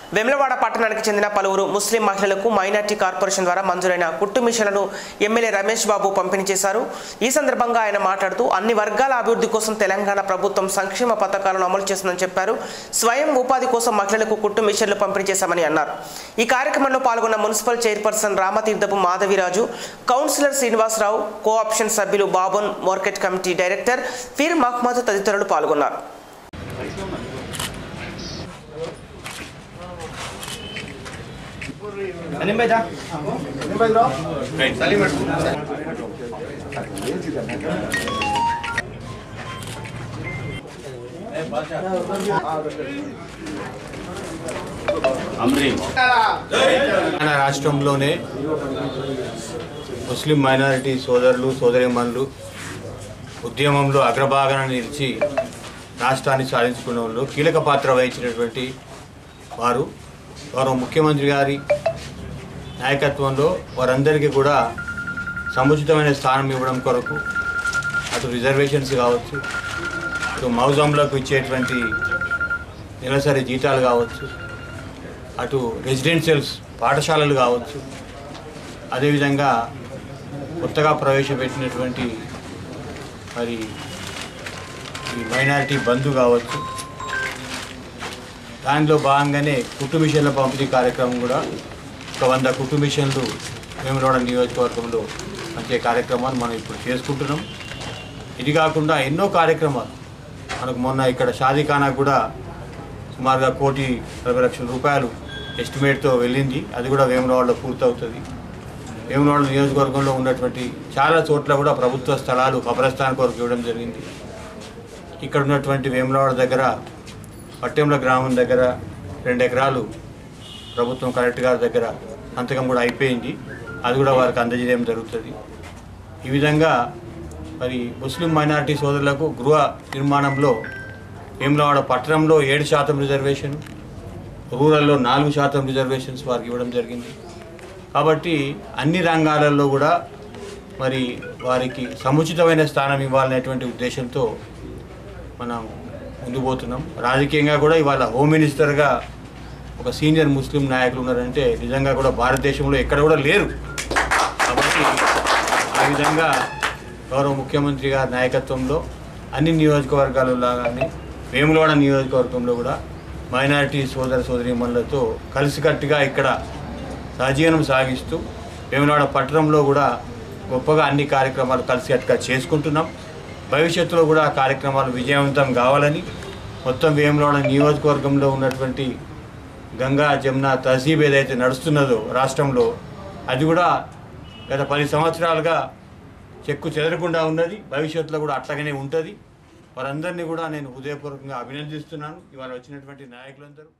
వెమ్లవాడ పట్టణానికి చెందిన పలువురు ముస్లిం మహిళలకు మైనార్టీ కార్పొరేషన్ ద్వారా మంజూరైన కుట్టు మిషన్లను ఎమ్మెల్యే రమేష్ బాబు పంపిణీ చేశారు ఈ సందర్భంగా ఆయన మాట్లాడుతూ అన్ని వర్గాల అభివృద్ధి కోసం తెలంగాణ ప్రభుత్వం సంక్షేమ పథకాలను అమలు చేస్తుందని చెప్పారు స్వయం ఉపాధి కోసం మహిళలకు కుట్టు మిషన్లు పంపిణీ చేశామని అన్నారు ఈ కార్యక్రమంలో పాల్గొన్న municipal chairperson Ramatheerthapu Madhaviraju councillor Srinivasarao co-option సభ్యులు Baban market committee director Feer Mohammed తదితరులు పాల్గొన్నారు తెలంగాణ రాష్ట్రంలోనే ముస్లిం మైనారిటీ సోదరులు సోదరిమణులు ఉద్యమంలో అగ్రభాగాన నిలిచి రాష్ట్రాన్ని సాధించుకున్న కీలక పాత్ర వహించినటువంటి వారు గౌరవ ముఖ్యమంత్రి గారి నాయకత్వంలో వారందరికీ కూడా సముచితమైన స్థానం ఇవ్వడం కొరకు అటు రిజర్వేషన్స్ కావచ్చు అటు మౌజంలకు ఇచ్చేటువంటి నెలసరి జీతాలు కావచ్చు అటు రెసిడెన్షియల్స్ పాఠశాలలు కావచ్చు అదేవిధంగా కొత్తగా ప్రవేశపెట్టినటువంటి మరి ఈ మైనారిటీ బంధు కావచ్చు దానిలో భాగంగానే కుట్టు మిషన్ల పంపిణీ కార్యక్రమం కూడా ఒక వంద కుట్టు మిషన్లు వేములవాడ నియోజకవర్గంలో మంచి కార్యక్రమాలు మనం ఇప్పుడు చేసుకుంటున్నాం ఇది కాకుండా ఎన్నో కార్యక్రమాలు మనకు మొన్న ఇక్కడ షాదీఖానా కూడా సుమారుగా కోటి నలభై లక్షల రూపాయలు ఎస్టిమేట్తో వెళ్ళింది అది కూడా వేములవాడలో పూర్తవుతుంది వేములవాడ నియోజకవర్గంలో ఉన్నటువంటి చాలా చోట్ల కూడా ప్రభుత్వ స్థలాలు కబ్రస్థాన్ కొరకు ఇవ్వడం జరిగింది ఇక్కడ ఉన్నటువంటి వేములవాడ దగ్గర పట్టెంల గ్రామం దగ్గర రెండు ఎకరాలు ప్రభుత్వం కలెక్టర్ గారి దగ్గర సంతకం కూడా అయిపోయింది అది కూడా వారికి అందజేయడం జరుగుతుంది ఈ విధంగా మరి ముస్లిం మైనారిటీ సోదరులకు గృహ నిర్మాణంలో వేములవాడ పట్టణంలో ఏడు శాతం రిజర్వేషన్ రూరల్లో నాలుగు శాతం రిజర్వేషన్స్ వారికి ఇవ్వడం జరిగింది కాబట్టి అన్ని రంగాలలో కూడా మరి వారికి సముచితమైన స్థానం ఇవ్వాలనేటువంటి ఉద్దేశంతో మనం ముందుకు పోతున్నాం రాజకీయంగా కూడా ఇవాళ హోమ్ మినిస్టర్గా ఒక సీనియర్ ముస్లిం నాయకులు ఉన్నారంటే నిజంగా కూడా భారతదేశంలో ఎక్కడ కూడా లేరు కాబట్టి ఆ విధంగా గౌరవ ముఖ్యమంత్రి గారి నాయకత్వంలో అన్ని నియోజకవర్గాలలో లాగానే వేములవాడ నియోజకవర్గంలో కూడా మైనారిటీ సోదర సోదరీమణులతో కలిసికట్టుగా ఇక్కడ సహజీవనం సాగిస్తూ వేములవాడ పట్టణంలో కూడా గొప్పగా అన్ని కార్యక్రమాలు కలిసికట్టుగా చేసుకుంటున్నాం భవిష్యత్తులో కూడా ఆ కార్యక్రమాలు విజయవంతం కావాలని మొత్తం వేములవాడ నియోజకవర్గంలో ఉన్నటువంటి గంగా జమున తహసీబ్ ఏదైతే నడుస్తున్నదో రాష్ట్రంలో అది కూడా గత పది సంవత్సరాలుగా చెక్కు చెదరకుండా ఉన్నది భవిష్యత్తులో కూడా అట్లాగనే ఉంటుంది వారందరినీ కూడా నేను హృదయపూర్వకంగా అభినందిస్తున్నాను ఇవాళ వచ్చినటువంటి నాయకులందరూ